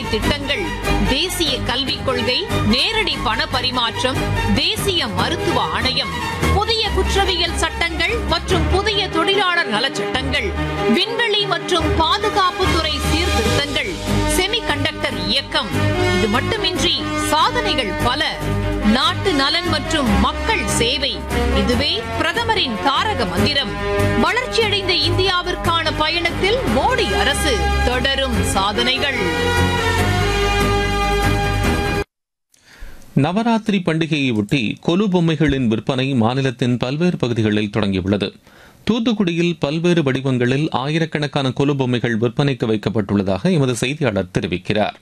திட்டங்கள் தேசிய கல்விக் கொள்கை நேரடி பண பரிமாற்றம் தேசிய மருத்துவ ஆணையம் புதிய குற்றவியல் சட்டங்கள் மற்றும் புதிய தொழிலாளர் நலச்சட்டங்கள் விண்வெளி மற்றும் பாதுகாப்புத்துறை சீர்திருத்தங்கள் செமிகண்டக்டர் இயக்கம் இது மட்டுமின்றி சாதனைகள் பல நாட்டு நலன் மற்றும் மக்கள் சேவை இதுவே பிரதமரின் தாரக மந்திரம் வளர்ச்சியடைந்த இந்தியாவிற்கான பயணத்தில் மோடி அரசு தொடரும் சாதனைகள் நவராத்திரி பண்டிகையை ஒட்டி கொலு பொம்மைகளின் விற்பனை மாநிலத்தின் பல்வேறு பகுதிகளில் தொடங்கியுள்ளது தூத்துக்குடியில் பல்வேறு வடிவங்களில் ஆயிரக்கணக்கான கொலு பொம்மைகள் விற்பனைக்கு வைக்கப்பட்டுள்ளதாக எமது செய்தியாளர் தெரிவிக்கிறார்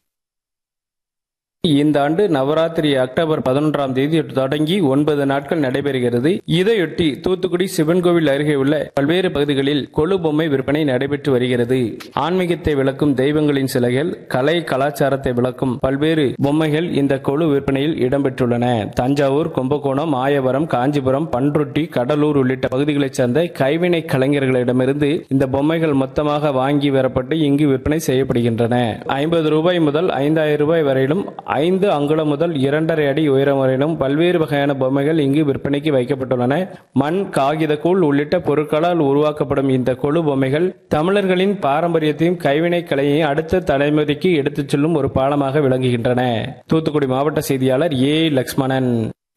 இந்த ஆண்டு நவராத்திரி அக்டோபர் பதினொன்றாம் தேதி தொடங்கி ஒன்பது நாட்கள் நடைபெறுகிறது இதையொட்டி தூத்துக்குடி சிவன் கோவில் அருகே உள்ள பல்வேறு பகுதிகளில் கொலு பொம்மை விற்பனை நடைபெற்று வருகிறது ஆன்மீகத்தை விளக்கும் தெய்வங்களின் சிலைகள் கலை கலாச்சாரத்தை விளக்கும் பல்வேறு பொம்மைகள் இந்த கொலு விற்பனையில் இடம்பெற்றுள்ளன தஞ்சாவூர் கும்பகோணம் ஆயவரம் காஞ்சிபுரம் பன்ருட்டி கடலூர் உள்ளிட்ட பகுதிகளைச் சேர்ந்த கைவினை கலைஞர்களிடமிருந்து இந்த பொம்மைகள் மொத்தமாக வாங்கி வரப்பட்டு இங்கு விற்பனை செய்யப்படுகின்றன ஐம்பது ரூபாய் முதல் ஐந்தாயிரம் ரூபாய் வரையிலும் ஐந்து அங்குலம் முதல் இரண்டரை அடி உயரம் வரையிலும் பல்வேறு வகையான பொம்மைகள் இங்கு விற்பனைக்கு வைக்கப்பட்டுள்ளன மண் காகித கூழ் உள்ளிட்ட பொருட்களால் உருவாக்கப்படும் இந்த கொழு பொம்மைகள் தமிழர்களின் பாரம்பரியத்தையும் கைவினை கலையையும் அடுத்த தலைமுறைக்கு எடுத்துச் செல்லும் ஒரு பாலமாக விளங்குகின்றன தூத்துக்குடி மாவட்ட செய்தியாளர் ஏ லக்ஷ்மணன்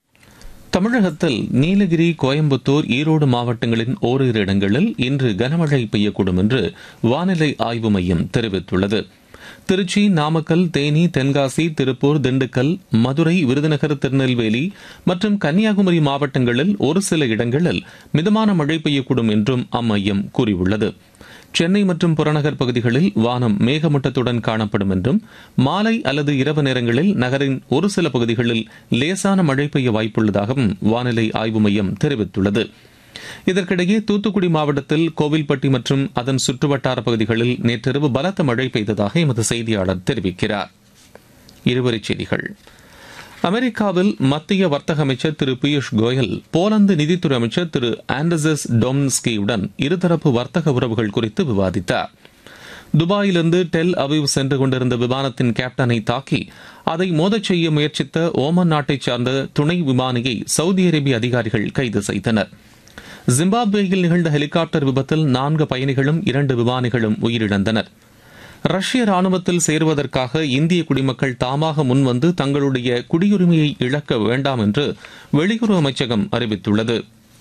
தமிழகத்தில் நீலகிரி கோயம்புத்தூர் ஈரோடு மாவட்டங்களின் ஓரிரு இடங்களில் இன்று கனமழை பெய்யக்கூடும் என்று வானிலை ஆய்வு மையம் தெரிவித்துள்ளது திருச்சி நாமக்கல் தேனி தென்காசி திருப்பூர் திண்டுக்கல் மதுரை விருதுநகர் திருநெல்வேலி மற்றும் கன்னியாகுமரி மாவட்டங்களில் ஒரு சில இடங்களில் மிதமான மழை பெய்யக்கூடும் என்றும் அம்மையம் கூறியுள்ளது சென்னை மற்றும் புறநகர் பகுதிகளில் வானம் மேகமூட்டத்துடன் காணப்படும் என்றும் மாலை அல்லது இரவு நேரங்களில் நகரின் ஒரு சில பகுதிகளில் லேசான மழை பெய்ய வாய்ப்புள்ளதாகவும் வானிலை ஆய்வு மையம் தெரிவித்துள்ளது இதற்கிடையே தூத்துக்குடி மாவட்டத்தில் கோவில்பட்டி மற்றும் அதன் சுற்றுவட்டார பகுதிகளில் நேற்றிரவு பலத்த மழை பெய்ததாக எமது செய்தியாளர் தெரிவிக்கிறார் இருவரிச் செய்திகள் அமெரிக்காவில் மத்திய வர்த்தக அமைச்சர் திரு பியூஷ் கோயல் போலந்து நிதித்துறை அமைச்சர் திரு ஆண்டர்சஸ் டொம்ஸ்கியுடன் இருதரப்பு வர்த்தக உறவுகள் குறித்து விவாதித்தார் துபாயிலிருந்து டெல் அவிவ் சென்று கொண்டிருந்த விமானத்தின் கேப்டனை தாக்கி அதை மோதச் செய்ய முயற்சித்த ஓமன் நாட்டைச் சார்ந்த துணை விமானியை சவுதி அரேபிய அதிகாரிகள் கைது செய்தனர் ஜிம்பாப்வேயில் நிகழ்ந்த ஹெலிகாப்டர் விபத்தில் நான்கு பயணிகளும் இரண்டு விமானிகளும் உயிரிழந்தனர் ரஷ்ய ராணுவத்தில் சேருவதற்காக இந்திய குடிமக்கள் தாமாக முன்வந்து தங்களுடைய குடியுரிமையை இழக்க வேண்டாம் என்று வெளியுறவு அமைச்சகம் அறிவித்துள்ளது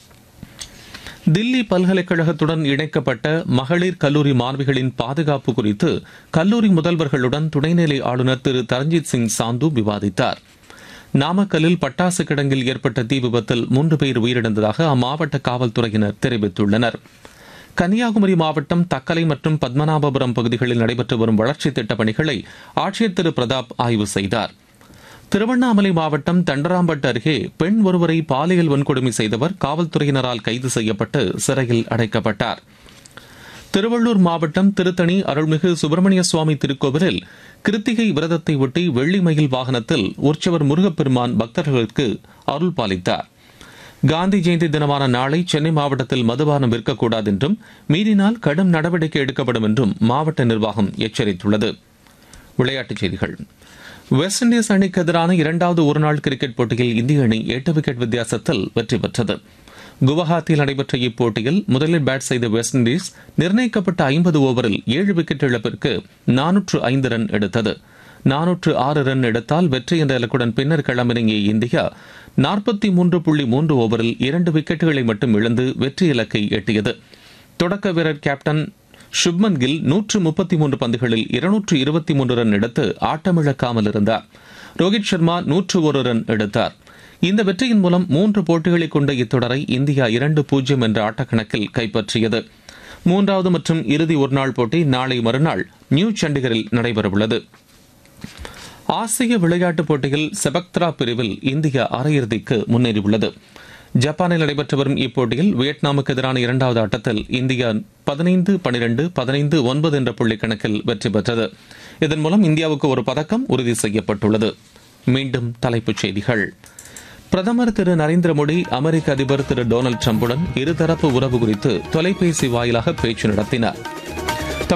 தில்லி பல்கலைக்கழகத்துடன் இணைக்கப்பட்ட மகளிர் கல்லூரி மாணவிகளின் பாதுகாப்பு குறித்து கல்லூரி முதல்வர்களுடன் துணைநிலை ஆளுநர் திரு தரஞ்சித் சிங் சாந்து விவாதித்தார் நாமக்கல்லில் பட்டாசு கிடங்கில் ஏற்பட்ட தீ விபத்தில் மூன்று பேர் உயிரிழந்ததாக அம்மாவட்ட காவல்துறையினர் தெரிவித்துள்ளனர் கன்னியாகுமரி மாவட்டம் தக்கலை மற்றும் பத்மநாபபுரம் பகுதிகளில் நடைபெற்று வரும் வளர்ச்சித் திட்டப் பணிகளை ஆட்சியர் திரு பிரதாப் ஆய்வு செய்தார் திருவண்ணாமலை மாவட்டம் தண்டராம்பட்டு அருகே பெண் ஒருவரை பாலியல் வன்கொடுமை செய்தவர் காவல்துறையினரால் கைது செய்யப்பட்டு சிறையில் அடைக்கப்பட்டார் திருவள்ளூர் மாவட்டம் திருத்தணி அருள்மிகு சுப்பிரமணிய சுவாமி திருக்கோவிலில் கிருத்திகை விரதத்தை ஒட்டி வெள்ளி மயில் வாகனத்தில் உற்சவர் முருகப்பெருமான் பக்தர்களுக்கு அருள் பாலித்தார் காந்தி ஜெயந்தி தினமான நாளை சென்னை மாவட்டத்தில் மதுபானம் விற்கக்கூடாது என்றும் மீறினால் கடும் நடவடிக்கை எடுக்கப்படும் என்றும் மாவட்ட நிர்வாகம் எச்சரித்துள்ளது விளையாட்டுச் செய்திகள் வெஸ்ட் இண்டீஸ் அணிக்கு எதிரான இரண்டாவது ஒருநாள் கிரிக்கெட் போட்டியில் இந்திய அணி எட்டு விக்கெட் வித்தியாசத்தில் வெற்றி பெற்றது குவஹாத்தியில் நடைபெற்ற இப்போட்டியில் முதலில் பேட் செய்த வெஸ்ட் இண்டீஸ் நிர்ணயிக்கப்பட்ட ஐம்பது ஓவரில் ஏழு விக்கெட் இழப்பிற்கு நானூற்று ஐந்து ரன் எடுத்தது நானூற்று ஆறு ரன் எடுத்தால் வெற்றி என்ற இலக்குடன் பின்னர் களமிறங்கிய இந்தியா நாற்பத்தி மூன்று புள்ளி மூன்று ஓவரில் இரண்டு விக்கெட்டுகளை மட்டும் இழந்து வெற்றி இலக்கை எட்டியது தொடக்க வீரர் கேப்டன் சுப்மன் கில் நூற்று முப்பத்தி மூன்று பந்துகளில் இருநூற்று இருபத்தி மூன்று ரன் எடுத்து ஆட்டமிழக்காமல் இருந்தார் ரோஹித் சர்மா நூற்று ஒரு ரன் எடுத்தார் இந்த வெற்றியின் மூலம் மூன்று போட்டிகளை கொண்ட இத்தொடரை இந்தியா இரண்டு பூஜ்ஜியம் என்ற ஆட்டக்கணக்கில் கைப்பற்றியது மூன்றாவது மற்றும் இறுதி ஒருநாள் போட்டி நாளை மறுநாள் நியூ சண்டிகரில் நடைபெறவுள்ளது ஆசிய விளையாட்டுப் போட்டியில் செபக்த்ரா பிரிவில் இந்தியா அரையிறுதிக்கு முன்னேறியுள்ளது ஜப்பானில் நடைபெற்று வரும் இப்போட்டியில் வியட்நாமுக்கு எதிரான இரண்டாவது ஆட்டத்தில் இந்தியா பதினைந்து பனிரெண்டு பதினைந்து ஒன்பது என்ற புள்ளி கணக்கில் வெற்றி பெற்றது இதன் மூலம் இந்தியாவுக்கு ஒரு பதக்கம் உறுதி செய்யப்பட்டுள்ளது மீண்டும் தலைப்புச் செய்திகள் பிரதமர் திரு நரேந்திர மோடி அமெரிக்க அதிபர் திரு டொனால்டு டிரம்புடன் இருதரப்பு உறவு குறித்து தொலைபேசி வாயிலாக பேச்சு நடத்தினார்